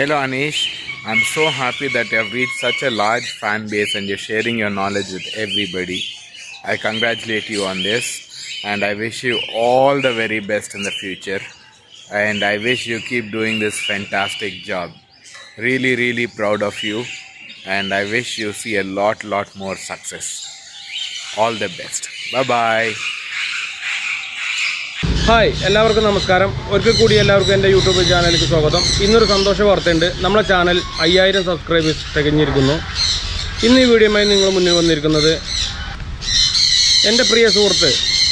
Hello Anish, I'm so happy that you have reached such a large fan base and you're sharing your knowledge with everybody. I congratulate you on this and I wish you all the very best in the future. And I wish you keep doing this fantastic job. Really, really proud of you and I wish you see a lot, lot more success. All the best. Bye bye. Hi എല്ലാവർക്കും നമസ്കാരം ഒരിക്കൽ കൂടി എല്ലാവർക്കും എൻ്റെ YouTube ചാനലിലേക്ക് സ്വാഗതം ഇന്നൊരു സന്തോഷ വാർത്തയുണ്ട് നമ്മുടെ ചാനൽ അയ്യായിരം സബ്സ്ക്രൈബേഴ്സ് തികഞ്ഞിരിക്കുന്നു ഇന്ന് ഈ വീഡിയോയുമായി നിങ്ങൾ മുന്നിൽ വന്നിരിക്കുന്നത് എൻ്റെ പ്രിയ സുഹൃത്ത്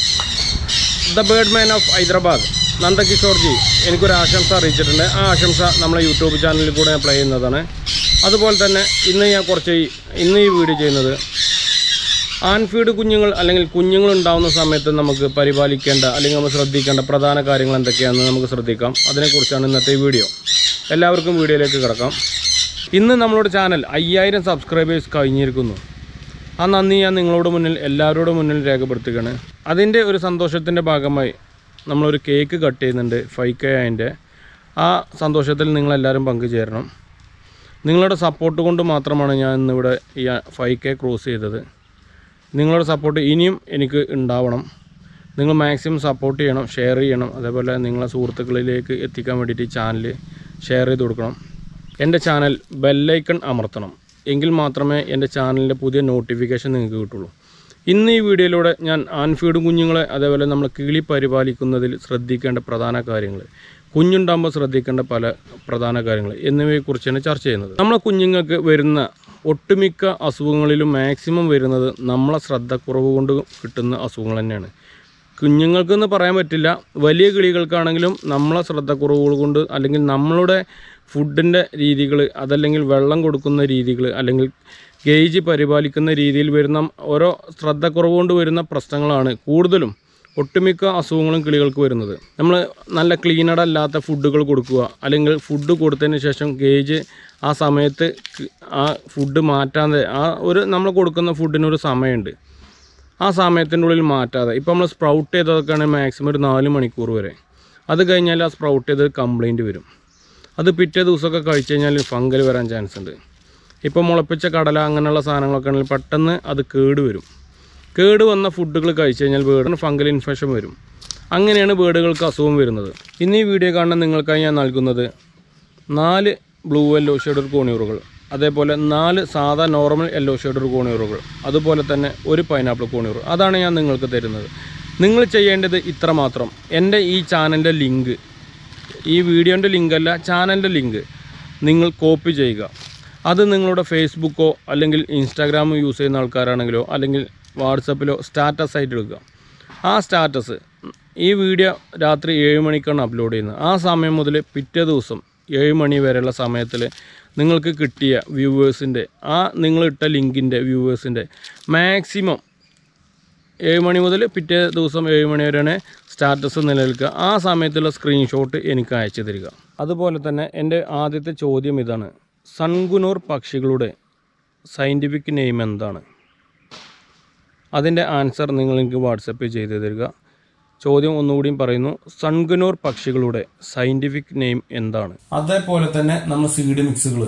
the bird man of Hyderabad Nandakishorji എനിക്കൊരു ആശംസ അറിയിച്ചിട്ടുണ്ട് ആ ആശംസ നമ്മളെ യൂട്യൂബ് ചാനലിൽ കൂടെ ഞാൻ പ്ലേ ചെയ്യുന്നതാണ് അതുപോലെ തന്നെ ഇന്ന് ഞാൻ കുറച്ച് ഈ- ഇന്ന് ഈ വീഡിയോ ചെയ്യുന്നത് ആൺഫീഡ് കുഞ്ഞുങ്ങൾ അല്ലെങ്കിൽ കുഞ്ഞുങ്ങൾ ഉണ്ടാവുന്ന സമയത്ത് നമുക്ക് പരിപാലിക്കേണ്ട അല്ലെങ്കിൽ നമ്മൾ ശ്രദ്ധിക്കേണ്ട പ്രധാന കാര്യങ്ങൾ എന്തൊക്കെയാണെന്ന് നമുക്ക് ശ്രദ്ധിക്കാം അതിനെക്കുറിച്ചാണ് ഇന്നത്തെ ഈ വീഡിയോ എല്ലാവർക്കും വീഡിയോയിലേക്ക് കിടക്കാം ഇന്ന് നമ്മളുടെ ചാനൽ അയ്യായിരം സബ്സ്ക്രൈബേഴ്സ് കഴിഞ്ഞിരിക്കുന്നു ആ നന്ദി ഞാൻ നിങ്ങളോട് മുന്നിൽ എല്ലാവരോടും മുന്നിൽ രേഖപ്പെടുത്തുകയാണ് അതിൻ്റെ ഒരു സന്തോഷത്തിൻ്റെ ഭാഗമായി നമ്മളൊരു കേക്ക് കട്ട് ചെയ്യുന്നുണ്ട് ഫൈവ് കെ അതിൻ്റെ ആ സന്തോഷത്തിൽ നിങ്ങളെല്ലാവരും പങ്കുചേരണം നിങ്ങളുടെ സപ്പോർട്ട് കൊണ്ട് മാത്രമാണ് ഞാൻ ഇന്നിവിടെ ഈ ഫൈവ് കെ ക്രോസ് ചെയ്തത് നിങ്ങളുടെ സപ്പോർട്ട് ഇനിയും എനിക്ക് ഉണ്ടാവണം നിങ്ങൾ മാക്സിമം സപ്പോർട്ട് ചെയ്യണം ഷെയർ ചെയ്യണം അതേപോലെ നിങ്ങളെ സുഹൃത്തുക്കളിലേക്ക് എത്തിക്കാൻ വേണ്ടിയിട്ട് ഈ ചാനൽ ഷെയർ ചെയ്ത് കൊടുക്കണം എൻ്റെ ചാനൽ ബെല്ലൈക്കൺ അമർത്തണം എങ്കിൽ മാത്രമേ എൻ്റെ ചാനലിൻ്റെ പുതിയ നോട്ടിഫിക്കേഷൻ നിങ്ങൾക്ക് കിട്ടുള്ളൂ ഇന്ന് ഈ വീഡിയോയിലൂടെ ഞാൻ ആൺഫീഡ് കുഞ്ഞുങ്ങളെ അതേപോലെ നമ്മൾ കിളി പരിപാലിക്കുന്നതിൽ ശ്രദ്ധിക്കേണ്ട പ്രധാന കാര്യങ്ങൾ കുഞ്ഞുണ്ടാകുമ്പോൾ ശ്രദ്ധിക്കേണ്ട പല പ്രധാന കാര്യങ്ങൾ എന്നിവയെക്കുറിച്ചാണ് ചർച്ച ചെയ്യുന്നത് നമ്മളെ കുഞ്ഞുങ്ങൾക്ക് വരുന്ന ഒട്ടുമിക്ക അസുഖങ്ങളിലും മാക്സിമം വരുന്നത് നമ്മളെ ശ്രദ്ധക്കുറവ് കൊണ്ട് കിട്ടുന്ന അസുഖങ്ങൾ തന്നെയാണ് കുഞ്ഞുങ്ങൾക്കെന്ന് പറയാൻ പറ്റില്ല വലിയ കിളികൾക്കാണെങ്കിലും നമ്മളെ ശ്രദ്ധക്കുറവുകൾ കൊണ്ട് അല്ലെങ്കിൽ നമ്മളുടെ ഫുഡിൻ്റെ രീതികൾ അതല്ലെങ്കിൽ വെള്ളം കൊടുക്കുന്ന രീതികൾ അല്ലെങ്കിൽ ഗേജ് പരിപാലിക്കുന്ന രീതിയിൽ വരുന്ന ഓരോ ശ്രദ്ധക്കുറവ് കൊണ്ട് വരുന്ന പ്രശ്നങ്ങളാണ് കൂടുതലും ഒട്ടുമിക്ക അസുഖങ്ങളും കിളികൾക്ക് വരുന്നത് നമ്മൾ നല്ല ക്ലീനഡ് അല്ലാത്ത ഫുഡുകൾ കൊടുക്കുക അല്ലെങ്കിൽ ഫുഡ് കൊടുത്തതിന് ശേഷം ഗേജ് ആ സമയത്ത് ക- ആ ഫുഡ് മാറ്റാതെ ആ ഒരു നമ്മൾ കൊടുക്കുന്ന ഫുഡിനൊരു സമയമുണ്ട് ആ സമയത്തിൻ്റെ ഉള്ളിൽ മാറ്റാതെ ഇപ്പോൾ നമ്മൾ സ്പ്രൗട്ട് ചെയ്തതൊക്കെയാണെങ്കിൽ മാക്സിമം ഒരു നാല് മണിക്കൂർ വരെ അത് കഴിഞ്ഞാൽ ആ സ്പ്രൗട്ട് ചെയ്തത് കംപ്ലൈൻറ്റ് വരും അത് പിറ്റേ ദിവസമൊക്കെ കഴിച്ച് കഴിഞ്ഞാൽ ഫംഗൽ വരാൻ ചാൻസ് ഉണ്ട് ഇപ്പോൾ മുളപ്പിച്ച കടല അങ്ങനെയുള്ള സാധനങ്ങളൊക്കെ ആണെങ്കിൽ പെട്ടെന്ന് അത് കേട് വരും കേട് വന്ന ഫുഡുകൾ കഴിച്ച് കഴിഞ്ഞാൽ ബേഡിന് ഫംഗൽ ഇൻഫെക്ഷൻ വരും അങ്ങനെയാണ് ബേഡുകൾക്ക് അസുഖം വരുന്നത് ഇന്ന് ഈ വീഡിയോ കാണാൻ നിങ്ങൾക്കായി ഞാൻ നൽകുന്നത് നാല് ബ്ലൂ യെല്ലോ ഷെയ്ഡർ കോണിയൂറുകൾ അതേപോലെ നാല് സാധാ നോർമൽ യെല്ലോ ഷെയ്ഡർ കോണിയൂറുകൾ അതുപോലെ തന്നെ ഒരു പൈനാപ്പിൾ കോണിയൂർ അതാണ് ഞാൻ നിങ്ങൾക്ക് തരുന്നത് നിങ്ങൾ ചെയ്യേണ്ടത് ഇത്ര മാത്രം എൻ്റെ ഈ ചാനലിൻ്റെ ലിങ്ക് ഈ വീഡിയോൻ്റെ ലിങ്കല്ല ചാനലിൻ്റെ ലിങ്ക് നിങ്ങൾ കോപ്പി ചെയ്യുക അത് നിങ്ങളുടെ ഫേസ്ബുക്കോ അല്ലെങ്കിൽ ഇൻസ്റ്റാഗ്രാമോ യൂസ് ചെയ്യുന്ന ആൾക്കാരാണെങ്കിലോ അല്ലെങ്കിൽ വാട്സപ്പിലോ സ്റ്റാറ്റസ് ആയിട്ട് എടുക്കുക ആ സ്റ്റാറ്റസ് ഈ വീഡിയോ രാത്രി ഏഴ് മണിക്കാണ് അപ്ലോഡ് ചെയ്യുന്നത് ആ സമയം മുതൽ പിറ്റേ ദിവസം ഏഴ് മണി വരെയുള്ള സമയത്തിൽ നിങ്ങൾക്ക് കിട്ടിയ വ്യൂവേഴ്സിൻ്റെ ആ നിങ്ങളിട്ട ലിങ്കിൻ്റെ വ്യൂവേഴ്സിൻ്റെ മാക്സിമം ഏഴ് മണി മുതൽ പിറ്റേ ദിവസം ഏഴ് മണി വരെയാണ് സ്റ്റാറ്റസ് നിലനിൽക്കുക ആ സമയത്തുള്ള സ്ക്രീൻഷോട്ട് എനിക്ക് അയച്ചു തരിക അതുപോലെ തന്നെ എൻ്റെ ആദ്യത്തെ ചോദ്യം ഇതാണ് സൺകുനൂർ പക്ഷികളുടെ സയൻറ്റിഫിക് നെയിം എന്താണ് അതിൻ്റെ ആൻസർ നിങ്ങൾ എനിക്ക് വാട്സപ്പിൽ ചെയ്തു തരിക ചോദ്യം ഒന്നുകൂടിയും പറയുന്നു സൺകുനൂർ പക്ഷികളുടെ സയൻറ്റിഫിക് നെയിം എന്താണ് അതേപോലെ തന്നെ നമ്മൾ സീഡ് മിക്സുകൾ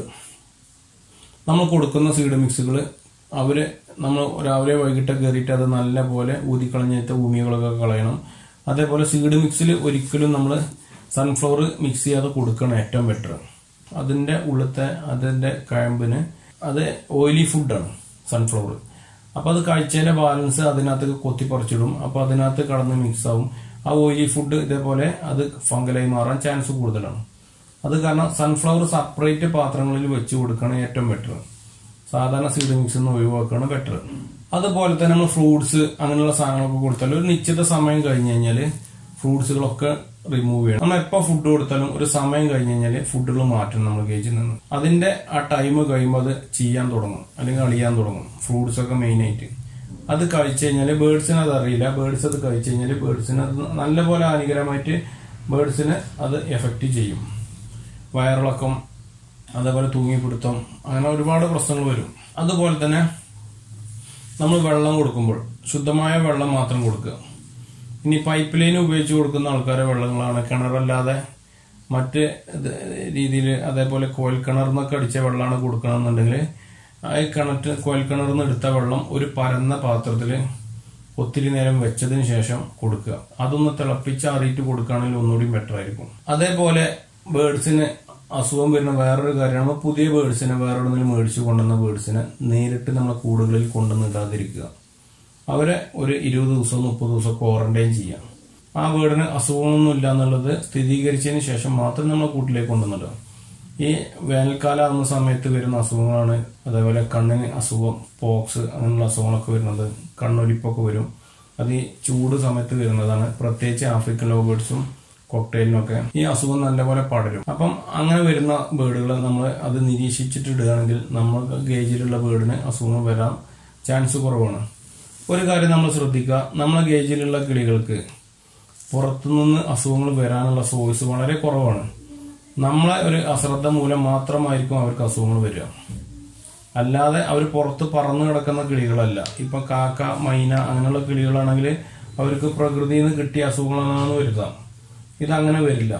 നമ്മൾ കൊടുക്കുന്ന സീഡ് മിക്സുകൾ അവർ നമ്മൾ രാവിലെ വൈകിട്ട് കയറിയിട്ട് അത് നല്ല പോലെ ഊതിക്കളഞ്ഞിട്ട് ഭൂമികളൊക്കെ കളയണം അതേപോലെ സീഡ് മിക്സിൽ ഒരിക്കലും നമ്മൾ സൺഫ്ലവർ മിക്സ് ചെയ്യാതെ കൊടുക്കണം ഏറ്റവും ബെറ്റർ അതിൻ്റെ ഉള്ളത്തെ അതിൻ്റെ കഴമ്പിന് അത് ഓയിലി ഫുഡാണ് സൺഫ്ലവർ അപ്പോൾ അത് കഴിച്ചതിൻ്റെ ബാലൻസ് അതിനകത്ത് കൊത്തി പറിച്ചിടും അപ്പോൾ അതിനകത്ത് കടന്ന് മിക്സ് ആവും ആ ഓയിലി ഫുഡ് ഇതേപോലെ അത് ഫംഗലായി മാറാൻ ചാൻസ് കൂടുതലാണ് അത് കാരണം സൺഫ്ലവർ സെപ്പറേറ്റ് പാത്രങ്ങളിൽ വെച്ച് കൊടുക്കണം ഏറ്റവും ബെറ്റർ സാധാരണ സീഡ് മിക്സ് നിന്ന് ഒഴിവാക്കുകയാണ് ബെറ്റർ അതുപോലെ തന്നെ നമ്മൾ ഫ്രൂട്ട്സ് അങ്ങനെയുള്ള സാധനങ്ങളൊക്കെ കൊടുത്താൽ ഒരു നിശ്ചിത സമയം കഴിഞ്ഞ് കഴിഞ്ഞാൽ ഫ്രൂട്ട്സുകളൊക്കെ റിമൂവ് ചെയ്യണം നമ്മൾ എപ്പോൾ ഫുഡ് കൊടുത്താലും ഒരു സമയം കഴിഞ്ഞ് കഴിഞ്ഞാൽ ഫുഡുകൾ മാറ്റണം നമ്മൾ കേജിൽ നിന്ന് അതിന്റെ ആ ടൈം കഴിയുമ്പോൾ അത് ചെയ്യാൻ തുടങ്ങും അല്ലെങ്കിൽ അളിയാൻ തുടങ്ങും ഫ്രൂട്ട്സ് ഒക്കെ മെയിൻ ആയിട്ട് അത് കഴിച്ചു കഴിഞ്ഞാൽ ബേർഡ്സിന് അത് അറിയില്ല ബേർഡ്സ് അത് കഴിച്ചു കഴിഞ്ഞാൽ ബേർഡ്സിന് അത് നല്ലപോലെ ഹാനികരമായിട്ട് ബേർഡ്സിന് അത് എഫക്റ്റ് ചെയ്യും വയറിളക്കം അതേപോലെ തൂങ്ങിപ്പിടുത്തം അങ്ങനെ ഒരുപാട് പ്രശ്നങ്ങൾ വരും അതുപോലെ തന്നെ നമ്മൾ വെള്ളം കൊടുക്കുമ്പോൾ ശുദ്ധമായ വെള്ളം മാത്രം കൊടുക്കുക ഇനി പൈപ്പ് ലൈൻ ഉപയോഗിച്ച് കൊടുക്കുന്ന ആൾക്കാരെ വെള്ളങ്ങളാണ് കിണറല്ലാതെ മറ്റ് രീതിയിൽ അതേപോലെ കോൽ കിണർന്നൊക്കെ അടിച്ച വെള്ളമാണ് കൊടുക്കണമെന്നുണ്ടെങ്കിൽ ആ ഈ കിണറ്റ് കോൽ കിണർന്ന് എടുത്ത വെള്ളം ഒരു പരന്ന പാത്രത്തിൽ ഒത്തിരി നേരം വെച്ചതിന് ശേഷം കൊടുക്കുക അതൊന്ന് തിളപ്പിച്ചാറിയിട്ട് കൊടുക്കുകയാണെങ്കിൽ ഒന്നുകൂടി ബെറ്റർ ആയിരിക്കും അതേപോലെ ബേഡ്സിന് അസുഖം വരുന്ന വേറൊരു കാര്യമാണ് നമ്മൾ പുതിയ ബേഡ്സിനെ വേറെ എവിടെയെങ്കിലും മേടിച്ച് കൊണ്ടുവന്ന ബേഡ്സിനെ നേരിട്ട് നമ്മളെ കൂടുകളിൽ കൊണ്ടുവന്ന് ഇടാതിരിക്കുക അവരെ ഒരു ഇരുപത് ദിവസം മുപ്പത് ദിവസം ക്വാറന്റൈൻ ചെയ്യാം ആ വീടിന് അസുഖമൊന്നും ഇല്ല എന്നുള്ളത് സ്ഥിരീകരിച്ചതിന് ശേഷം മാത്രം നമ്മൾ കൂട്ടിലേക്ക് കൊണ്ടുവന്നിടുക ഈ വേനൽക്കാലം ആകുന്ന സമയത്ത് വരുന്ന അസുഖങ്ങളാണ് അതേപോലെ കണ്ണിന് അസുഖം പോക്സ് അങ്ങനെയുള്ള അസുഖങ്ങളൊക്കെ വരുന്നത് കണ്ണൊലിപ്പൊക്കെ വരും അത് ഈ ചൂട് സമയത്ത് വരുന്നതാണ് പ്രത്യേകിച്ച് ആഫ്രിക്കൻ ലോബേഡ്സും കോക്ടെയിലിനൊക്കെ ഈ അസുഖം നല്ലപോലെ പടരും അപ്പം അങ്ങനെ വരുന്ന ബേഡുകൾ നമ്മൾ അത് നിരീക്ഷിച്ചിട്ട് ഇടുകയാണെങ്കിൽ നമ്മൾ ഗേജിലുള്ള ബേഡിന് അസുഖങ്ങൾ വരാൻ ചാൻസ് കുറവാണ് ഒരു കാര്യം നമ്മൾ ശ്രദ്ധിക്കുക നമ്മളെ ഗേജിലുള്ള കിളികൾക്ക് പുറത്തുനിന്ന് അസുഖങ്ങൾ വരാനുള്ള സോഴ്സ് വളരെ കുറവാണ് നമ്മളെ ഒരു അശ്രദ്ധ മൂലം മാത്രമായിരിക്കും അവർക്ക് അസുഖങ്ങൾ വരിക അല്ലാതെ അവർ പുറത്ത് പറന്നു കിടക്കുന്ന കിളികളല്ല ഇപ്പൊ കാക്ക മൈന അങ്ങനെയുള്ള കിളികളാണെങ്കിൽ അവർക്ക് പ്രകൃതിയിൽ നിന്ന് കിട്ടിയ അസുഖങ്ങളാണെന്ന് വരുത്താം ഇതങ്ങനെ വരില്ല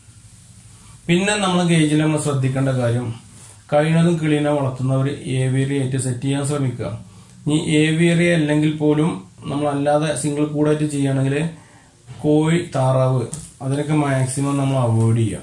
പിന്നെ നമ്മൾ ഗേജിൽ നമ്മൾ ശ്രദ്ധിക്കേണ്ട കാര്യം കഴിയുന്നതും കിളീനെ വളർത്തുന്നവർ ഏവിയറി ആയിട്ട് സെറ്റ് ചെയ്യാൻ ശ്രമിക്കുക ഇനി ഏവിയറി അല്ലെങ്കിൽ പോലും നമ്മൾ അല്ലാതെ സിംഗിൾ കൂടായിട്ട് ചെയ്യുകയാണെങ്കിൽ കോഴി താറാവ് അതിനൊക്കെ മാക്സിമം നമ്മൾ അവോയ്ഡ് ചെയ്യാം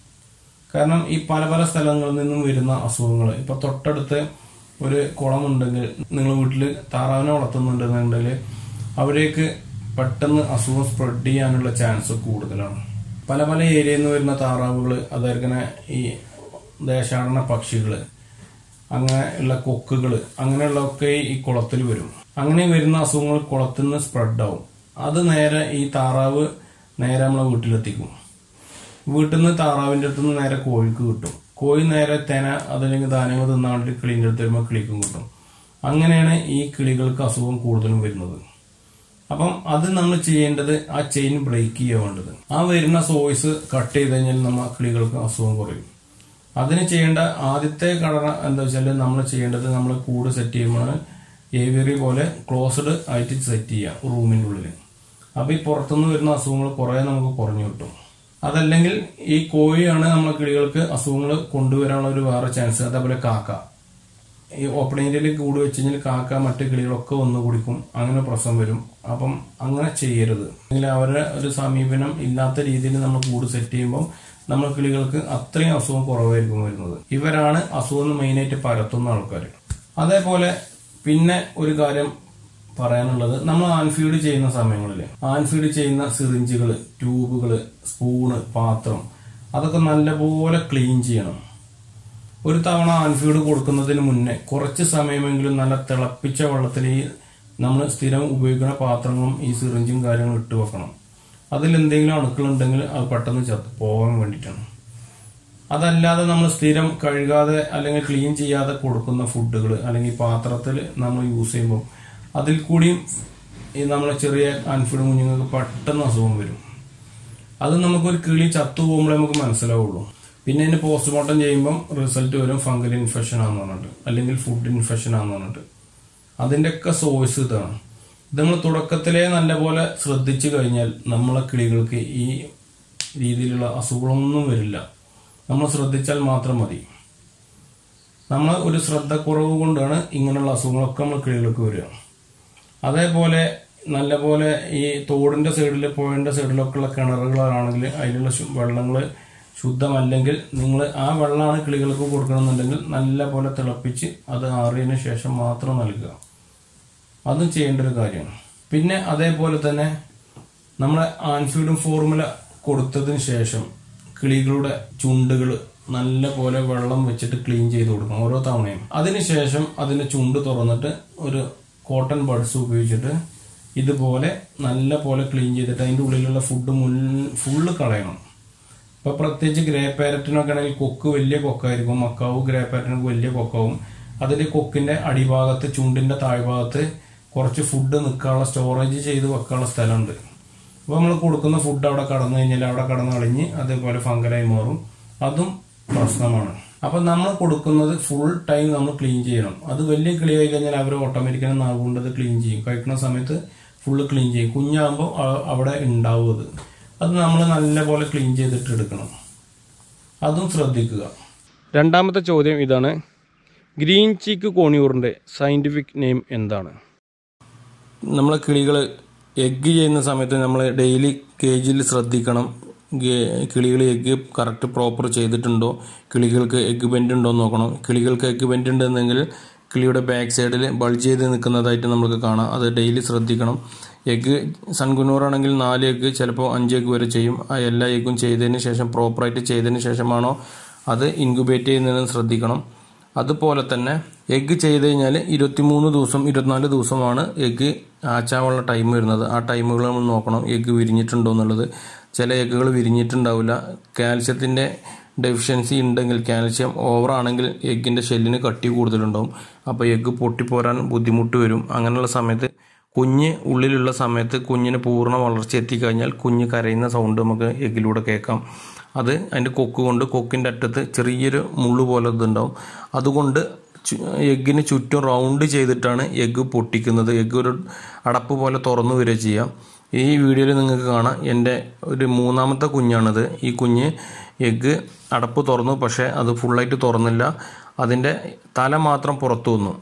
കാരണം ഈ പല പല സ്ഥലങ്ങളിൽ നിന്നും വരുന്ന അസുഖങ്ങൾ ഇപ്പൊ തൊട്ടടുത്ത് ഒരു കുളമുണ്ടെങ്കിൽ നിങ്ങൾ വീട്ടിൽ താറാവിനെ വളർത്തുന്നുണ്ടെന്നുണ്ടെങ്കിൽ അവിടേക്ക് പെട്ടെന്ന് അസുഖം സ്പ്രെഡ് ചെയ്യാനുള്ള ചാൻസ് കൂടുതലാണ് പല പല ഏരിയയിൽ നിന്ന് വരുന്ന താറാവുകൾ അതേപോലെ ഈ ദേശാടന പക്ഷികൾ അങ്ങനെ ഉള്ള കൊക്കുകൾ അങ്ങനെയുള്ളതൊക്കെ ഈ കുളത്തിൽ വരും അങ്ങനെ വരുന്ന അസുഖങ്ങൾ കുളത്തിൽ നിന്ന് സ്പ്രെഡ് ആവും അത് നേരെ ഈ താറാവ് നേരെ നമ്മളെ വീട്ടിലെത്തിക്കും വീട്ടിൽ നിന്ന് താറാവിന്റെ അടുത്ത് നിന്ന് നേരെ കോഴിക്ക് കിട്ടും കോഴി നേരെ തെന അതല്ലെങ്കിൽ ധാന്യങ്ങൾ തിന്നാണ്ട് കിളീൻ്റെ അടുത്ത് വരുമ്പോൾ കിളിക്കും കിട്ടും അങ്ങനെയാണ് ഈ കിളികൾക്ക് അസുഖം കൂടുതലും വരുന്നത് അപ്പം അത് നമ്മൾ ചെയ്യേണ്ടത് ആ ചെയിൻ ബ്രേക്ക് ചെയ്യുക വേണ്ടത് ആ വരുന്ന സോയ്സ് കട്ട് ചെയ്ത് കഴിഞ്ഞാൽ നമ്മ കിളികൾക്ക് അസുഖം കുറയും അതിന് ചെയ്യേണ്ട ആദ്യത്തെ ഘടന എന്താ വെച്ചാൽ നമ്മൾ ചെയ്യേണ്ടത് നമ്മൾ കൂട് സെറ്റ് ചെയ്യുമ്പോൾ ഏവിയറി പോലെ ക്ലോസ്ഡ് ആയിട്ട് സെറ്റ് ചെയ്യുക റൂമിൻ്റെ ഉള്ളിൽ അപ്പൊ ഈ പുറത്തുനിന്ന് വരുന്ന അസുഖങ്ങൾ കുറെ നമുക്ക് കുറഞ്ഞു കിട്ടും അതല്ലെങ്കിൽ ഈ കോഴിയാണ് നമ്മളെ കിളികൾക്ക് അസുഖങ്ങൾ കൊണ്ടുവരാനുള്ള ഒരു വേറെ ചാൻസ് അതേപോലെ കാക്ക ഈ ഓപ്പൺ ഏരിയയിൽ കൂട് വെച്ച് കഴിഞ്ഞാൽ കാക്ക മറ്റു കിളികളൊക്കെ വന്ന് കുടിക്കും അങ്ങനെ പ്രശ്നം വരും അപ്പം അങ്ങനെ ചെയ്യരുത് അല്ലെങ്കിൽ അവരുടെ ഒരു സമീപനം ഇല്ലാത്ത രീതിയിൽ നമ്മൾ കൂട് സെറ്റ് ചെയ്യുമ്പോൾ നമ്മൾ കിളികൾക്ക് അത്രയും അസുഖം കുറവായിരിക്കും വരുന്നത് ഇവരാണ് അസുഖം മെയിനായിട്ട് പരത്തുന്ന ആൾക്കാർ അതേപോലെ പിന്നെ ഒരു കാര്യം പറയാനുള്ളത് നമ്മൾ ആൻഫീഡ് ചെയ്യുന്ന സമയങ്ങളിൽ ആൻഫീഡ് ചെയ്യുന്ന സിറിഞ്ചുകൾ ട്യൂബുകൾ സ്പൂണ് പാത്രം അതൊക്കെ നല്ലപോലെ ക്ലീൻ ചെയ്യണം ഒരു തവണ ആൻഫീഡ് കൊടുക്കുന്നതിന് മുന്നേ കുറച്ച് സമയമെങ്കിലും നല്ല തിളപ്പിച്ച വെള്ളത്തിൽ ഈ നമ്മൾ സ്ഥിരം ഉപയോഗിക്കുന്ന പാത്രങ്ങളും ഈ സിറിഞ്ചും കാര്യങ്ങളും ഇട്ട് വെക്കണം അതിൽ എന്തെങ്കിലും അണുക്കളുണ്ടെങ്കിൽ അത് പെട്ടെന്ന് ചത്ത് പോകാൻ വേണ്ടിയിട്ടാണ് അതല്ലാതെ നമ്മൾ സ്ഥിരം കഴുകാതെ അല്ലെങ്കിൽ ക്ലീൻ ചെയ്യാതെ കൊടുക്കുന്ന ഫുഡുകൾ അല്ലെങ്കിൽ പാത്രത്തിൽ നമ്മൾ യൂസ് ചെയ്യുമ്പോൾ അതിൽ കൂടിയും ഈ നമ്മളെ ചെറിയ അൻഫിഡ് കുഞ്ഞുങ്ങൾക്ക് പെട്ടെന്ന് അസുഖം വരും അത് നമുക്കൊരു കിളി ചത്തു പോകുമ്പോഴേ നമുക്ക് മനസ്സിലാവുള്ളൂ പിന്നെ ഇതിന് പോസ്റ്റ്മോർട്ടം ചെയ്യുമ്പം റിസൾട്ട് വരും ഫംഗൽ ഇൻഫെക്ഷൻ ആണെന്ന് പറഞ്ഞിട്ട് അല്ലെങ്കിൽ ഫുഡ് ഇൻഫെക്ഷൻ ആണെന്ന് പറഞ്ഞിട്ട് അതിൻ്റെയൊക്കെ സോഴ്സ് ഇതാണ് ഇത് നമ്മൾ തുടക്കത്തിലേ നല്ലപോലെ ശ്രദ്ധിച്ചു കഴിഞ്ഞാൽ നമ്മളെ കിളികൾക്ക് ഈ രീതിയിലുള്ള അസുഖങ്ങളൊന്നും വരില്ല നമ്മൾ ശ്രദ്ധിച്ചാൽ മാത്രം മതി നമ്മൾ ഒരു ശ്രദ്ധക്കുറവ് കൊണ്ടാണ് ഇങ്ങനെയുള്ള അസുഖങ്ങളൊക്കെ നമ്മൾ കിളികൾക്ക് വരിക അതേപോലെ നല്ലപോലെ ഈ തോടിന്റെ സൈഡിൽ പുഴന്റെ സൈഡിലൊക്കെ ഉള്ള കിണറുകളാണെങ്കിൽ അതിലുള്ള വെള്ളങ്ങൾ ശുദ്ധമല്ലെങ്കിൽ നിങ്ങൾ ആ വെള്ളമാണ് കിളികൾക്ക് കൊടുക്കണമെന്നുണ്ടെങ്കിൽ നല്ല പോലെ തിളപ്പിച്ച് അത് ആറിയതിനു ശേഷം മാത്രം നൽകുക അതും ചെയ്യേണ്ട ഒരു കാര്യമാണ് പിന്നെ അതേപോലെ തന്നെ നമ്മളെ ആൻഫീഡും ഫോർമുല കൊടുത്തതിന് ശേഷം കിളികളുടെ ചുണ്ടുകൾ നല്ല പോലെ വെള്ളം വെച്ചിട്ട് ക്ലീൻ ചെയ്ത് കൊടുക്കണം ഓരോ തവണയും അതിനുശേഷം അതിന്റെ ചുണ്ട് തുറന്നിട്ട് ഒരു കോട്ടൺ ബഡ്സ് ഉപയോഗിച്ചിട്ട് ഇതുപോലെ നല്ല പോലെ ക്ലീൻ ചെയ്തിട്ട് അതിന്റെ ഉള്ളിലുള്ള ഫുഡ് മുൻ ഫുള്ള് കളയണം ഇപ്പൊ പ്രത്യേകിച്ച് ഗ്രേ പാരറ്റിനൊക്കെ ആണെങ്കിൽ കൊക്ക് വലിയ കൊക്കായിരിക്കും മക്കാവ് ഗ്രേ പാരറ്റിനൊക്കെ വലിയ കൊക്കാവും അതിന്റെ കൊക്കിന്റെ അടിഭാഗത്ത് ചുണ്ടിന്റെ താഴ്ഭാഗത്ത് കുറച്ച് ഫുഡ് നിൽക്കാനുള്ള സ്റ്റോറേജ് ചെയ്ത് വെക്കാനുള്ള സ്ഥലമുണ്ട് അപ്പോൾ നമ്മൾ കൊടുക്കുന്ന ഫുഡ് അവിടെ കടന്നു കഴിഞ്ഞാൽ അവിടെ കടന്ന് കളഞ്ഞ് അതേപോലെ ഫംഗലായി മാറും അതും പ്രശ്നമാണ് അപ്പൊ നമ്മൾ കൊടുക്കുന്നത് ഫുൾ ടൈം നമ്മൾ ക്ലീൻ ചെയ്യണം അത് വലിയ കിളി ആയി കഴിഞ്ഞാൽ അവർ ഓട്ടോമാറ്റിക്കലി നാവുകൊണ്ട് അത് ക്ലീൻ ചെയ്യും കഴിക്കുന്ന സമയത്ത് ഫുള്ള് ക്ലീൻ ചെയ്യും കുഞ്ഞാകുമ്പോൾ അവിടെ ഉണ്ടാവും അത് അത് നമ്മൾ നല്ലപോലെ ക്ലീൻ ചെയ്തിട്ട് എടുക്കണം അതും ശ്രദ്ധിക്കുക രണ്ടാമത്തെ ചോദ്യം ഇതാണ് ഗ്രീൻ ചീക്ക് കോണിയൂറിൻ്റെ സയൻറ്റിഫിക് നെയിം എന്താണ് നമ്മളെ കിളികൾ എഗ്ഗ് ചെയ്യുന്ന സമയത്ത് നമ്മൾ ഡെയിലി കേജിൽ ശ്രദ്ധിക്കണം കിളികൾ എഗ്ഗ് കറക്റ്റ് പ്രോപ്പർ ചെയ്തിട്ടുണ്ടോ കിളികൾക്ക് എഗ്ഗ് ബെൻഡ് ഉണ്ടോ എന്ന് നോക്കണം കിളികൾക്ക് എഗ്ഗ് ബെൻഡ് ഉണ്ടെന്നെങ്കിൽ കിളിയുടെ ബാക്ക് സൈഡിൽ ബൾജ് ചെയ്ത് നിൽക്കുന്നതായിട്ട് നമുക്ക് കാണാം അത് ഡെയിലി ശ്രദ്ധിക്കണം എഗ്ഗ് സൺകുനൂറാണെങ്കിൽ നാല് എഗ്ഗ് ചിലപ്പോൾ അഞ്ച് എഗ്ഗ് വരെ ചെയ്യും ആ എല്ലാ എഗ്ഗും ചെയ്തതിന് ശേഷം പ്രോപ്പറായിട്ട് ചെയ്തതിന് ശേഷമാണോ അത് ഇൻക്യുബേറ്റ് ചെയ്യുന്നതെന്ന് ശ്രദ്ധിക്കണം അതുപോലെ തന്നെ എഗ്ഗ് ചെയ്ത് കഴിഞ്ഞാൽ ഇരുപത്തിമൂന്ന് ദിവസം ഇരുപത്തിനാല് ദിവസമാണ് എഗ്ഗ് ആച്ചാനുള്ള ടൈം വരുന്നത് ആ ടൈമുകൾ നമ്മൾ നോക്കണം എഗ്ഗ് വിരിഞ്ഞിട്ടുണ്ടോ എന്നുള്ളത് ചില എഗ്ഗുകൾ വിരിഞ്ഞിട്ടുണ്ടാവില്ല കാൽസ്യത്തിൻ്റെ ഡെഫിഷ്യൻസി ഉണ്ടെങ്കിൽ കാൽസ്യം ഓവർ ആണെങ്കിൽ എഗ്ഗിൻ്റെ ഷെല്ലിന് കട്ടി കൂടുതലുണ്ടാവും അപ്പോൾ എഗ്ഗ് പൊട്ടിപ്പോരാൻ ബുദ്ധിമുട്ട് വരും അങ്ങനെയുള്ള സമയത്ത് കുഞ്ഞ് ഉള്ളിലുള്ള സമയത്ത് കുഞ്ഞിന് പൂർണ്ണ വളർച്ച എത്തിക്കഴിഞ്ഞാൽ കുഞ്ഞ് കരയുന്ന സൗണ്ട് നമുക്ക് എഗ്ഗിലൂടെ കേൾക്കാം അത് അതിൻ്റെ കൊക്ക് കൊണ്ട് കൊക്കിൻ്റെ അറ്റത്ത് ചെറിയൊരു മുള്ളു പോലെ ഇതുണ്ടാവും അതുകൊണ്ട് എഗ്ഗിന് ചുറ്റും റൗണ്ട് ചെയ്തിട്ടാണ് എഗ്ഗ് പൊട്ടിക്കുന്നത് എഗ്ഗ് ഒരു അടപ്പ് പോലെ തുറന്നു വരിക ചെയ്യാം ഈ വീഡിയോയിൽ നിങ്ങൾക്ക് കാണാം എൻ്റെ ഒരു മൂന്നാമത്തെ കുഞ്ഞാണിത് ഈ കുഞ്ഞ് എഗ്ഗ് അടപ്പ് തുറന്നു പക്ഷേ അത് ഫുള്ളായിട്ട് തുറന്നില്ല അതിൻ്റെ തല മാത്രം പുറത്തു വന്നു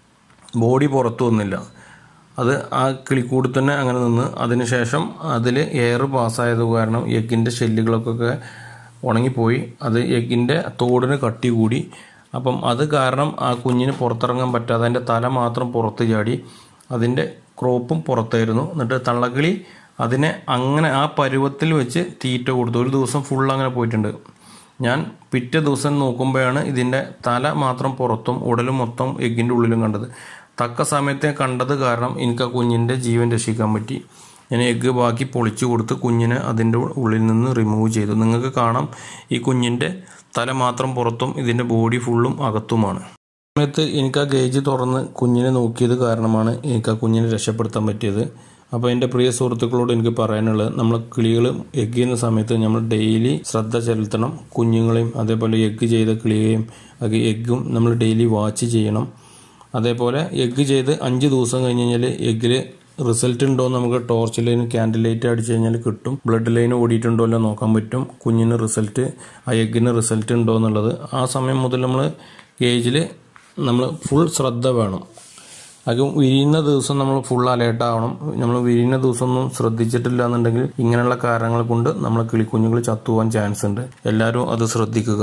ബോഡി പുറത്തു വന്നില്ല അത് ആ കിളിക്കൂട് തന്നെ അങ്ങനെ നിന്ന് അതിനുശേഷം അതിൽ എയർ പാസ്സായത് കാരണം എഗ്ഗിൻ്റെ ഷെല്ലുകളൊക്കെ ഉണങ്ങിപ്പോയി അത് എഗ്ഗിൻ്റെ തോടിന് കട്ടി കൂടി അപ്പം അത് കാരണം ആ കുഞ്ഞിന് പുറത്തിറങ്ങാൻ പറ്റാതെ അതിൻ്റെ തല മാത്രം പുറത്ത് ചാടി അതിൻ്റെ ക്രോപ്പും പുറത്തായിരുന്നു എന്നിട്ട് തള്ളക്കിളി അതിനെ അങ്ങനെ ആ പരുവത്തിൽ വെച്ച് തീറ്റ കൊടുത്തു ഒരു ദിവസം ഫുൾ അങ്ങനെ പോയിട്ടുണ്ട് ഞാൻ പിറ്റേ ദിവസം നോക്കുമ്പോഴാണ് ഇതിൻ്റെ തല മാത്രം പുറത്തും ഉടലും മൊത്തം എഗ്ഗിൻ്റെ ഉള്ളിലും കണ്ടത് തക്ക സമയത്തെ കണ്ടത് കാരണം എനിക്ക് ആ കുഞ്ഞിൻ്റെ ജീവൻ രക്ഷിക്കാൻ പറ്റി ഞാൻ എഗ്ഗ് ബാക്കി പൊളിച്ചു കൊടുത്ത് കുഞ്ഞിനെ അതിൻ്റെ ഉള്ളിൽ നിന്ന് റിമൂവ് ചെയ്തു നിങ്ങൾക്ക് കാണാം ഈ കുഞ്ഞിൻ്റെ തല മാത്രം പുറത്തും ഇതിൻ്റെ ബോഡി ഫുള്ളും അകത്തുമാണ് സമയത്ത് എനിക്ക് ആ ഗേജ് തുറന്ന് കുഞ്ഞിനെ നോക്കിയത് കാരണമാണ് എനിക്ക് ആ കുഞ്ഞിനെ രക്ഷപ്പെടുത്താൻ പറ്റിയത് അപ്പോൾ എൻ്റെ പ്രിയ സുഹൃത്തുക്കളോട് എനിക്ക് പറയാനുള്ളത് നമ്മൾ കിളികൾ എഗ് ചെയ്യുന്ന സമയത്ത് നമ്മൾ ഡെയിലി ശ്രദ്ധ ചെലുത്തണം കുഞ്ഞുങ്ങളെയും അതേപോലെ എഗ്ഗ് ചെയ്ത കിളിയെയും എഗ്ഗും നമ്മൾ ഡെയിലി വാച്ച് ചെയ്യണം അതേപോലെ എഗ്ഗ് ചെയ്ത് അഞ്ച് ദിവസം കഴിഞ്ഞ് കഴിഞ്ഞാൽ എഗ്ഗിൽ റിസൾട്ട് ഉണ്ടോ എന്ന് നമുക്ക് ടോർച്ച് ലൈൻ ക്യാൻഡിൽ ലൈറ്റ് അടിച്ചു കഴിഞ്ഞാൽ കിട്ടും ബ്ലഡ് ലൈൻ ഓടിയിട്ടുണ്ടോ അല്ലോ നോക്കാൻ പറ്റും കുഞ്ഞിന് റിസൾട്ട് ആ എഗ്ഗിന് റിസൾട്ട് ഉണ്ടോ എന്നുള്ളത് ആ സമയം മുതൽ നമ്മൾ ഗേജിൽ നമ്മൾ ഫുൾ ശ്രദ്ധ വേണം അത് വിരിയുന്ന ദിവസം നമ്മൾ ഫുൾ അലേർട്ട് ആവണം നമ്മൾ വിരിയുന്ന ദിവസം ഒന്നും ശ്രദ്ധിച്ചിട്ടില്ല എന്നുണ്ടെങ്കിൽ ഇങ്ങനെയുള്ള കാരണങ്ങൾ കൊണ്ട് നമ്മളെ കിളിക്കുഞ്ഞുങ്ങൾ ചത്തുപോകാൻ ചാൻസ് ഉണ്ട് എല്ലാവരും അത് ശ്രദ്ധിക്കുക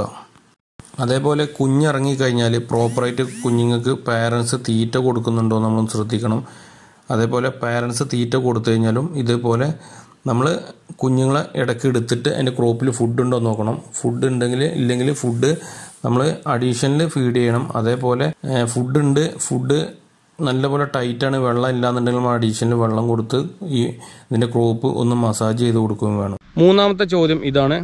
അതേപോലെ കുഞ്ഞിറങ്ങി കഴിഞ്ഞാൽ പ്രോപ്പറായിട്ട് കുഞ്ഞുങ്ങൾക്ക് പാരൻസ് തീറ്റ കൊടുക്കുന്നുണ്ടോ നമ്മൾ ശ്രദ്ധിക്കണം അതേപോലെ പാരൻസ് തീറ്റ കൊടുത്തു കഴിഞ്ഞാലും ഇതേപോലെ നമ്മൾ കുഞ്ഞുങ്ങളെ ഇടയ്ക്ക് എടുത്തിട്ട് അതിൻ്റെ ക്രോപ്പിൽ ഫുഡ് ഉണ്ടോ എന്ന് നോക്കണം ഫുഡ് ഉണ്ടെങ്കിൽ ഇല്ലെങ്കിൽ ഫുഡ് നമ്മൾ അഡീഷണൽ ഫീഡ് ചെയ്യണം അതേപോലെ ഫുഡ് ഉണ്ട് ഫുഡ് നല്ലപോലെ ടൈറ്റാണ് വെള്ളം ഇല്ലാന്നുണ്ടെങ്കിൽ നമ്മൾ അഡീഷണൽ വെള്ളം കൊടുത്ത് ഈ ഇതിൻ്റെ ക്രോപ്പ് ഒന്ന് മസാജ് ചെയ്ത് കൊടുക്കുകയും വേണം മൂന്നാമത്തെ ചോദ്യം ഇതാണ്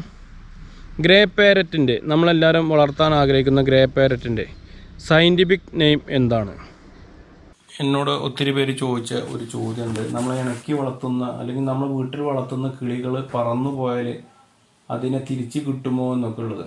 ഗ്രേ പാരറ്റിൻ്റെ നമ്മളെല്ലാവരും വളർത്താൻ ആഗ്രഹിക്കുന്ന ഗ്രേ പാരറ്റിൻ്റെ സയൻറ്റിഫിക് നെയിം എന്താണ് എന്നോട് ഒത്തിരി പേര് ചോദിച്ച ഒരു ചോദ്യമുണ്ട് നമ്മൾ ഇണക്കി വളർത്തുന്ന അല്ലെങ്കിൽ നമ്മൾ വീട്ടിൽ വളർത്തുന്ന കിളികൾ പറന്നു പോയാൽ അതിനെ തിരിച്ച് കിട്ടുമോ എന്നൊക്കെ ഉള്ളത്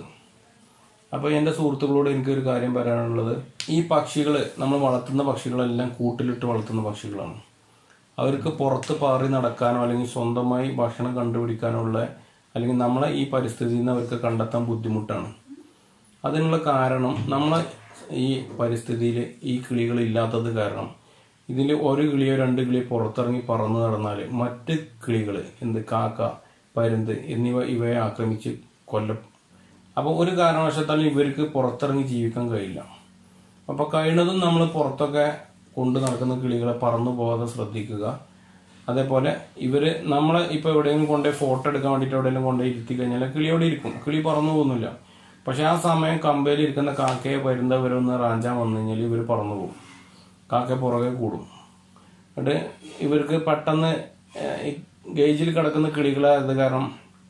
അപ്പോൾ എൻ്റെ സുഹൃത്തുക്കളോട് എനിക്കൊരു കാര്യം പറയാനുള്ളത് ഈ പക്ഷികൾ നമ്മൾ വളർത്തുന്ന പക്ഷികളെല്ലാം കൂട്ടിലിട്ട് വളർത്തുന്ന പക്ഷികളാണ് അവർക്ക് പുറത്ത് പാറി നടക്കാനോ അല്ലെങ്കിൽ സ്വന്തമായി ഭക്ഷണം കണ്ടുപിടിക്കാനോ ഉള്ള അല്ലെങ്കിൽ നമ്മളെ ഈ പരിസ്ഥിതിയിൽ നിന്ന് അവർക്ക് കണ്ടെത്താൻ ബുദ്ധിമുട്ടാണ് അതിനുള്ള കാരണം നമ്മളെ ഈ പരിസ്ഥിതിയിൽ ഈ കിളികൾ ഇല്ലാത്തത് കാരണം ഇതിൽ ഒരു കിളിയോ രണ്ട് കിളിയോ പുറത്തിറങ്ങി പറന്നു നടന്നാൽ മറ്റ് കിളികൾ എന്ത് കാക്ക പരുന്ത് എന്നിവ ഇവയെ ആക്രമിച്ച് കൊല്ലം അപ്പോൾ ഒരു കാരണവശാലും ഇവർക്ക് പുറത്തിറങ്ങി ജീവിക്കാൻ കഴിയില്ല അപ്പോൾ കഴിയുന്നതും നമ്മൾ പുറത്തൊക്കെ കൊണ്ടു നടക്കുന്ന കിളികളെ പറന്നു പോകാതെ ശ്രദ്ധിക്കുക അതേപോലെ ഇവര് നമ്മളെ ഇപ്പൊ എവിടെയെങ്കിലും കൊണ്ടുപോയി ഫോട്ടോ എടുക്കാൻ വേണ്ടിയിട്ട് എവിടെയെങ്കിലും കൊണ്ടുപോയി ഇരുത്തി കഴിഞ്ഞാൽ കിളി അവിടെ ഇരിക്കും കിളി പറന്നു പോകുന്നില്ല പക്ഷെ ആ സമയം കമ്പയിൽ ഇരിക്കുന്ന കാക്കയെ വരുന്നവരൊന്ന് റാഞ്ചാൻ വന്നു കഴിഞ്ഞാൽ ഇവർ പറന്നു പോകും കാക്ക പുറകെ കൂടും എന്നിട്ട് ഇവർക്ക് പെട്ടെന്ന് ഏഹ്, ഈ ഗേജിൽ കിടക്കുന്ന കിളികളായത് കാരണം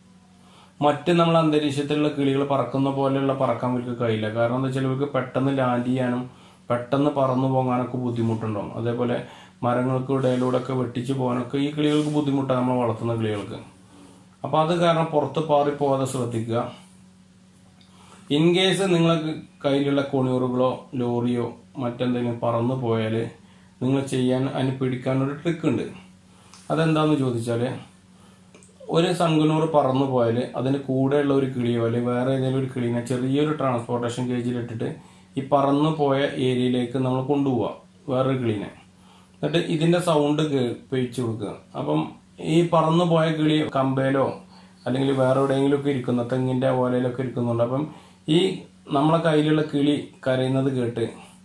മറ്റ് നമ്മൾ അന്തരീക്ഷത്തിലുള്ള കിളികൾ പറക്കുന്ന പോലെയുള്ള പറക്കാൻ ഇവർക്ക് കഴിയില്ല കാരണം എന്താ വെച്ചാൽ ഇവർക്ക് പെട്ടെന്ന് ലാൻഡ് ചെയ്യാനും പെട്ടെന്ന് പറന്നു പോകാനൊക്കെ ബുദ്ധിമുട്ടുണ്ടാവും അതേപോലെ മരങ്ങൾക്ക് ഇടയിലൂടെ ഒക്കെ വെട്ടിച്ച് പോകാനൊക്കെ ഈ കിളികൾക്ക് ബുദ്ധിമുട്ടാണ് നമ്മൾ വളർത്തുന്ന കിളികൾക്ക് അപ്പോൾ അത് കാരണം പുറത്ത് പാറി പോകാതെ ശ്രദ്ധിക്കുക ഇൻ കേസ് നിങ്ങൾക്ക് കയ്യിലുള്ള കൊണിയൂറുകളോ ലോറിയോ മറ്റെന്തെങ്കിലും പറന്നു പോയാൽ നിങ്ങൾ ചെയ്യാൻ അതിന് പിടിക്കാനൊരു ട്രിക്ക് ഉണ്ട് അതെന്താന്ന് ചോദിച്ചാൽ ഒരു സംഗനൂർ പറന്നു പോയാൽ അതിന് കൂടെയുള്ള ഒരു കിളിയോ അല്ലെങ്കിൽ വേറെ ഏതെങ്കിലും ഒരു കിളീനെ ചെറിയൊരു ട്രാൻസ്പോർട്ടേഷൻ കേജിലിട്ടിട്ട് ഈ പറന്നു പോയ ഏരിയയിലേക്ക് നമ്മൾ കൊണ്ടുപോവുക വേറൊരു കിളീനെ എന്നിട്ട് ഇതിന്റെ സൗണ്ട് കേൾപ്പിച്ചു കൊടുക്കുക അപ്പം ഈ പറന്നു പോയ കിളി കമ്പയിലോ അല്ലെങ്കിൽ വേറെ എവിടെയെങ്കിലും ഒക്കെ ഇരിക്കുന്ന തെങ്ങിന്റെ ഓലയിലൊക്കെ ഇരിക്കുന്നുണ്ട് അപ്പം ഈ നമ്മളെ കയ്യിലുള്ള കിളി കരയുന്നത് കേട്ട്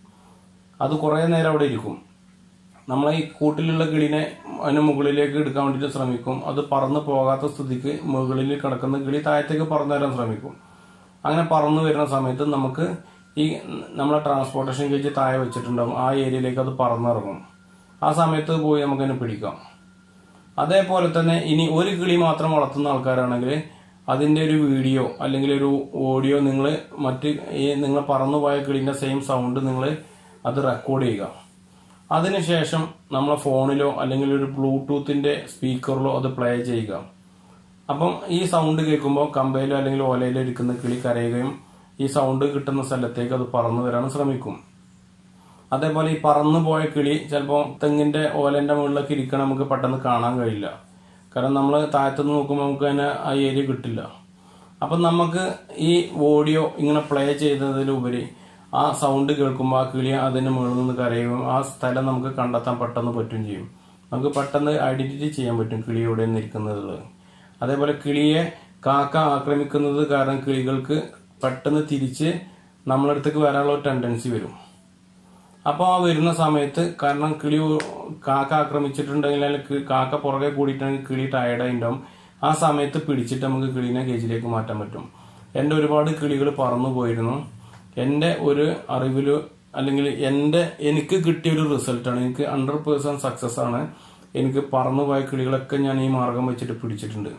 അത് കുറേ നേരം അവിടെ ഇരിക്കും നമ്മളെ ഈ കൂട്ടിലുള്ള കിളിനെ അതിന് മുകളിലേക്ക് എടുക്കാൻ വേണ്ടിയിട്ട് ശ്രമിക്കും അത് പറന്ന് പോകാത്ത സ്ഥിതിക്ക് മുകളിൽ കിടക്കുന്ന കിളി താഴത്തേക്ക് പറന്നു വരാൻ ശ്രമിക്കും അങ്ങനെ പറന്നു വരുന്ന സമയത്ത് നമുക്ക് ഈ നമ്മളെ ട്രാൻസ്പോർട്ടേഷൻ കേജ് താഴെ വെച്ചിട്ടുണ്ടാവും ആ ഏരിയയിലേക്ക് അത് പറന്നിറങ്ങും ആ സമയത്ത് പോയി നമുക്കതിനെ പിടിക്കാം അതേപോലെ തന്നെ ഇനി ഒരു കിളി മാത്രം വളർത്തുന്ന ആൾക്കാരാണെങ്കിൽ അതിന്റെ ഒരു വീഡിയോ അല്ലെങ്കിൽ ഒരു ഓഡിയോ നിങ്ങൾ മറ്റ് ഈ നിങ്ങൾ പറന്നുപോയ കിളിന്റെ സെയിം സൗണ്ട് നിങ്ങൾ അത് റെക്കോർഡ് ചെയ്യുക അതിനുശേഷം നമ്മളെ ഫോണിലോ അല്ലെങ്കിൽ ഒരു ബ്ലൂടൂത്തിന്റെ സ്പീക്കറിലോ അത് പ്ലേ ചെയ്യുക അപ്പം ഈ സൗണ്ട് കേൾക്കുമ്പോൾ കമ്പയിലോ അല്ലെങ്കിൽ ഓലയിലോ ഇരിക്കുന്ന കിളി കരയുകയും ഈ സൗണ്ട് കിട്ടുന്ന സ്ഥലത്തേക്ക് അത് പറന്നു വരാൻ ശ്രമിക്കും അതേപോലെ ഈ പറന്നു പോയ കിളി ചിലപ്പോൾ തെങ്ങിന്റെ ഓലന്റെ മുകളിലൊക്കെ ഇരിക്കണ നമുക്ക് പെട്ടെന്ന് കാണാൻ കഴിയില്ല കാരണം നമ്മൾ താഴത്തുനിന്ന് നോക്കുമ്പോൾ നമുക്ക് അതിനെ ആ ഏരിയ കിട്ടില്ല അപ്പം നമുക്ക് ഈ ഓഡിയോ ഇങ്ങനെ പ്ലേ ചെയ്തതിലുപരി ആ സൗണ്ട് കേൾക്കുമ്പോൾ ആ കിളി അതിന്റെ മുകളിൽ നിന്ന് കരയുകയും ആ സ്ഥലം നമുക്ക് കണ്ടെത്താൻ പെട്ടെന്ന് പറ്റുകയും ചെയ്യും നമുക്ക് പെട്ടെന്ന് ഐഡന്റിറ്റി ചെയ്യാൻ പറ്റും കിളി എവിടെ നിന്നിരിക്കുന്നത് അതേപോലെ കിളിയെ കാക്ക ആക്രമിക്കുന്നത് കാരണം കിളികൾക്ക് പെട്ടെന്ന് തിരിച്ച് നമ്മളടുത്തേക്ക് വരാനുള്ള ഒരു ടെൻഡൻസി വരും അപ്പോൾ ആ വരുന്ന സമയത്ത് കാരണം കിളി കാക്ക ആക്രമിച്ചിട്ടുണ്ടെങ്കിൽ അല്ലെങ്കിൽ കി- കാക്ക പുറകെ കൂടിയിട്ടുണ്ടെങ്കിൽ കിളി ടയർഡായി ഉണ്ടാവും ആ സമയത്ത് പിടിച്ചിട്ട് നമുക്ക് കിളീനെ കേജിലേക്ക് മാറ്റാൻ പറ്റും എൻ്റെ ഒരുപാട് കിളികൾ പറന്നു പോയിരുന്നു എൻ്റെ ഒരു അറിവില് അല്ലെങ്കിൽ എൻ്റെ എനിക്ക് കിട്ടിയ ഒരു റിസൾട്ടാണ് എനിക്ക് ഹൺഡ്രഡ് പേഴ്സെന്റ് സക്സസ് ആണ് എനിക്ക് പറന്നു പോയ കിളികളൊക്കെ ഞാൻ ഈ മാർഗം വെച്ചിട്ട് പിടിച്ചിട്ടുണ്ട്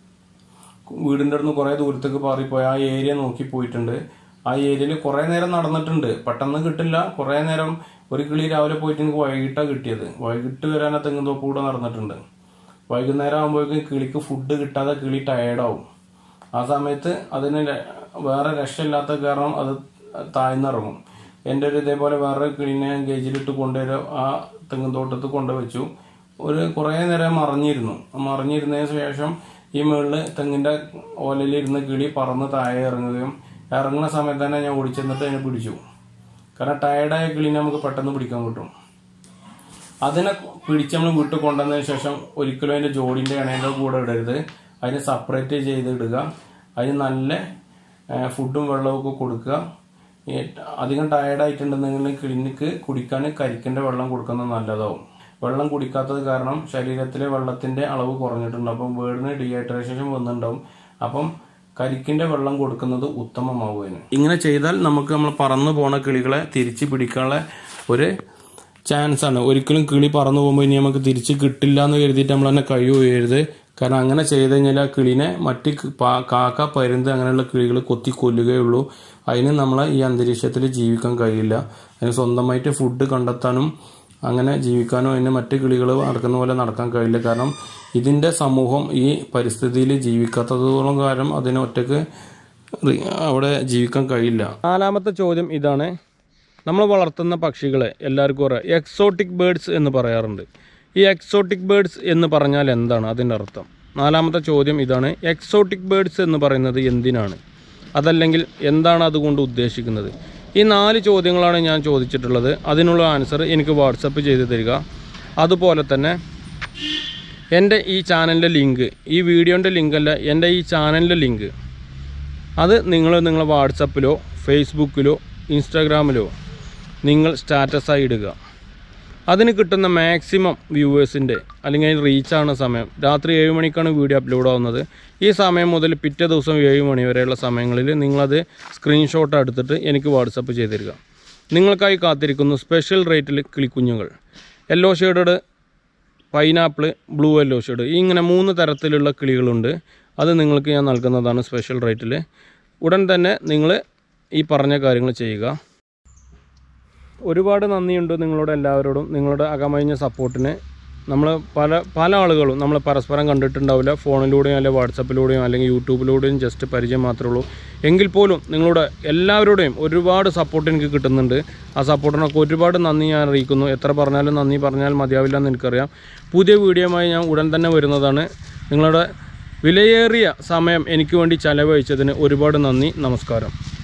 വീടിന്റെ അടുത്ത് കുറെ ദൂരത്തേക്ക് പാറിപ്പോയി ആ ഏരിയ നോക്കി പോയിട്ടുണ്ട് ആ ഏരിയയിൽ കുറെ നേരം നടന്നിട്ടുണ്ട് പെട്ടെന്ന് കിട്ടില്ല കുറെ നേരം ഒരു കിളി രാവിലെ പോയിട്ട് എനിക്ക് വൈകിട്ടാണ് കിട്ടിയത് വൈകിട്ട് വരാൻ ആ തെങ്ങും കൂടെ നടന്നിട്ടുണ്ട് വൈകുന്നേരം ആകുമ്പോഴേക്കും കിളിക്ക് ഫുഡ് കിട്ടാതെ കിളി ടയേർഡാവും ആ സമയത്ത് അതിന് ര- വേറെ രക്ഷയില്ലാത്ത കാരണം അത് താഴ്ന്നിറങ്ങും എൻ്റെ ഒരു ഇതേപോലെ വേറെ കിളിനെ ഗേജിലിട്ട് കൊണ്ടുവരും ആ തെങ്ങും തോട്ടത്ത് കൊണ്ടുവച്ചു ഒരു കുറേ നേരം മറിഞ്ഞിരുന്നു മറിഞ്ഞിരുന്നതിന് ശേഷം ഈ മുകളിൽ തെങ്ങിന്റെ ഓലയിലിരുന്ന കിളി പറന്ന് താഴെ ഇറങ്ങുകയും ഇറങ്ങുന്ന സമയത്ത് തന്നെ ഞാൻ ഓടിച്ചെന്നിട്ട് അതിനെ പിടിച്ചു കാരണം ടയർഡായ കിളിനെ നമുക്ക് പെട്ടെന്ന് പിടിക്കാൻ കിട്ടും അതിനെ പിടിച്ച് നമ്മൾ വീട്ടിൽ കൊണ്ടുവന്നതിന് ശേഷം ഒരിക്കലും അതിന്റെ ജോഡിന്റെ ഇണയുടെ കൂടെ ഇടരുത് അതിനെ സെപ്പറേറ്റ് ചെയ്ത് ഇടുക അതിന് നല്ല ആ, ഫുഡും വെള്ളവും ഒക്കെ കൊടുക്കുക ഈ അധികം ടയർഡായിട്ടുണ്ടെന്നുണ്ടെങ്കിൽ കിളിനിക്ക് കുടിക്കാൻ കരിക്കിന്റെ വെള്ളം കൊടുക്കുന്നത് നല്ലതാവും വെള്ളം കുടിക്കാത്തത് കാരണം ശരീരത്തിലെ വെള്ളത്തിന്റെ അളവ് കുറഞ്ഞിട്ടുണ്ട് അപ്പം വീടിന് ഡീഹൈഡ്രേഷൻ വന്നിട്ടുണ്ടാവും അപ്പം കരിക്കിന്റെ വെള്ളം കൊടുക്കുന്നത് ഉത്തമമാവും അതിന് ഇങ്ങനെ ചെയ്താൽ നമുക്ക് നമ്മൾ പറന്നു പോണ കിളികളെ തിരിച്ച് പിടിക്കാനുള്ള ഒരു ചാൻസ് ആണ് ഒരിക്കലും കിളി പറന്നു പോകുമ്പോൾ ഇനി നമുക്ക് തിരിച്ച് കിട്ടില്ല എന്ന് കരുതിയിട്ട് നമ്മൾ തന്നെ കഴിയുകയരുത് കാരണം അങ്ങനെ ചെയ്ത് കഴിഞ്ഞാൽ ആ കിളിനെ മറ്റ് ക- പാ- കാക്ക പരുന്ത് അങ്ങനെയുള്ള കിളികൾ കൊത്തി കൊല്ലുകയുള്ളൂ അതിന് നമ്മളെ ഈ അന്തരീക്ഷത്തിൽ ജീവിക്കാൻ കഴിയില്ല അതിന് സ്വന്തമായിട്ട് ഫുഡ് കണ്ടെത്താനും അങ്ങനെ ജീവിക്കാനോ അതിന് മറ്റ് കിളികൾ നടക്കുന്ന പോലെ നടക്കാൻ കഴിയില്ല കാരണം ഇതിന്റെ സമൂഹം ഈ പരിസ്ഥിതിയിൽ ജീവിക്കാത്തതോളം കാലം അതിന് ഒറ്റക്ക് റി- അവിടെ ജീവിക്കാൻ കഴിയില്ല നാലാമത്തെ ചോദ്യം ഇതാണ് നമ്മൾ വളർത്തുന്ന പക്ഷികളെ എല്ലാവർക്കും അറിയാം എക്സോട്ടിക് ബേഡ്സ് എന്ന് പറയാറുണ്ട് ഈ എക്സോട്ടിക് ബേഡ്സ് എന്ന് പറഞ്ഞാൽ എന്താണ് അതിൻ്റെ അർത്ഥം നാലാമത്തെ ചോദ്യം ഇതാണ് എക്സോട്ടിക് ബേഡ്സ് എന്ന് പറയുന്നത് എന്തിനാണ് അതല്ലെങ്കിൽ എന്താണ് അതുകൊണ്ട് ഉദ്ദേശിക്കുന്നത് ഈ നാല് ചോദ്യങ്ങളാണ് ഞാൻ ചോദിച്ചിട്ടുള്ളത് അതിനുള്ള ആൻസർ എനിക്ക് വാട്സപ്പ് ചെയ്ത് തരിക അതുപോലെ തന്നെ എൻ്റെ ഈ ചാനലിൻ്റെ ലിങ്ക് ഈ വീഡിയോൻ്റെ ലിങ്കല്ല എൻ്റെ ഈ ചാനലിൻ്റെ ലിങ്ക് അത് നിങ്ങൾ നിങ്ങളെ വാട്സപ്പിലോ ഫേസ്ബുക്കിലോ ഇൻസ്റ്റാഗ്രാമിലോ നിങ്ങൾ സ്റ്റാറ്റസായി ഇടുക അതിന് കിട്ടുന്ന മാക്സിമം വ്യൂവേഴ്സിൻ്റെ അല്ലെങ്കിൽ അതിന് റീച്ചാണ് സമയം രാത്രി ഏഴ് മണിക്കാണ് വീഡിയോ അപ്ലോഡ് ആവുന്നത് ഈ സമയം മുതൽ പിറ്റേ ദിവസം ഏഴ് മണി വരെയുള്ള സമയങ്ങളിൽ നിങ്ങളത് സ്ക്രീൻഷോട്ട് എടുത്തിട്ട് എനിക്ക് വാട്സപ്പ് ചെയ്ത് തരിക നിങ്ങൾക്കായി കാത്തിരിക്കുന്നു സ്പെഷ്യൽ റേറ്റിൽ കിളിക്കുഞ്ഞുങ്ങൾ yellow shaded pineapple blue yellow shade ഇങ്ങനെ മൂന്ന് തരത്തിലുള്ള കിളികളുണ്ട് അത് നിങ്ങൾക്ക് ഞാൻ നൽകുന്നതാണ് സ്പെഷ്യൽ റേറ്റിൽ ഉടൻ തന്നെ നിങ്ങൾ ഈ പറഞ്ഞ കാര്യങ്ങൾ ചെയ്യുക ഒരുപാട് നന്ദിയുണ്ട് നിങ്ങളോട് എല്ലാവരോടും നിങ്ങളുടെ അകമഴിഞ്ഞ സപ്പോർട്ടിന് നമ്മൾ പല പല ആളുകളും നമ്മൾ പരസ്പരം കണ്ടിട്ടുണ്ടാവില്ല ഫോണിലൂടെയും അല്ലെങ്കിൽ വാട്സപ്പിലൂടെയും അല്ലെങ്കിൽ യൂട്യൂബിലൂടെയും ജസ്റ്റ് പരിചയം മാത്രമേ ഉള്ളൂ എങ്കിൽ പോലും നിങ്ങളുടെ എല്ലാവരുടെയും ഒരുപാട് സപ്പോർട്ട് എനിക്ക് കിട്ടുന്നുണ്ട് ആ സപ്പോർട്ടിനൊക്കെ ഒരുപാട് നന്ദി ഞാൻ അറിയിക്കുന്നു എത്ര പറഞ്ഞാലും നന്ദി പറഞ്ഞാൽ മതിയാവില്ല എന്ന് എനിക്കറിയാം പുതിയ വീഡിയോയുമായി ഞാൻ ഉടൻ തന്നെ വരുന്നതാണ് നിങ്ങളുടെ വിലയേറിയ സമയം എനിക്ക് വേണ്ടി ചെലവഴിച്ചതിന് ഒരുപാട് നന്ദി നമസ്കാരം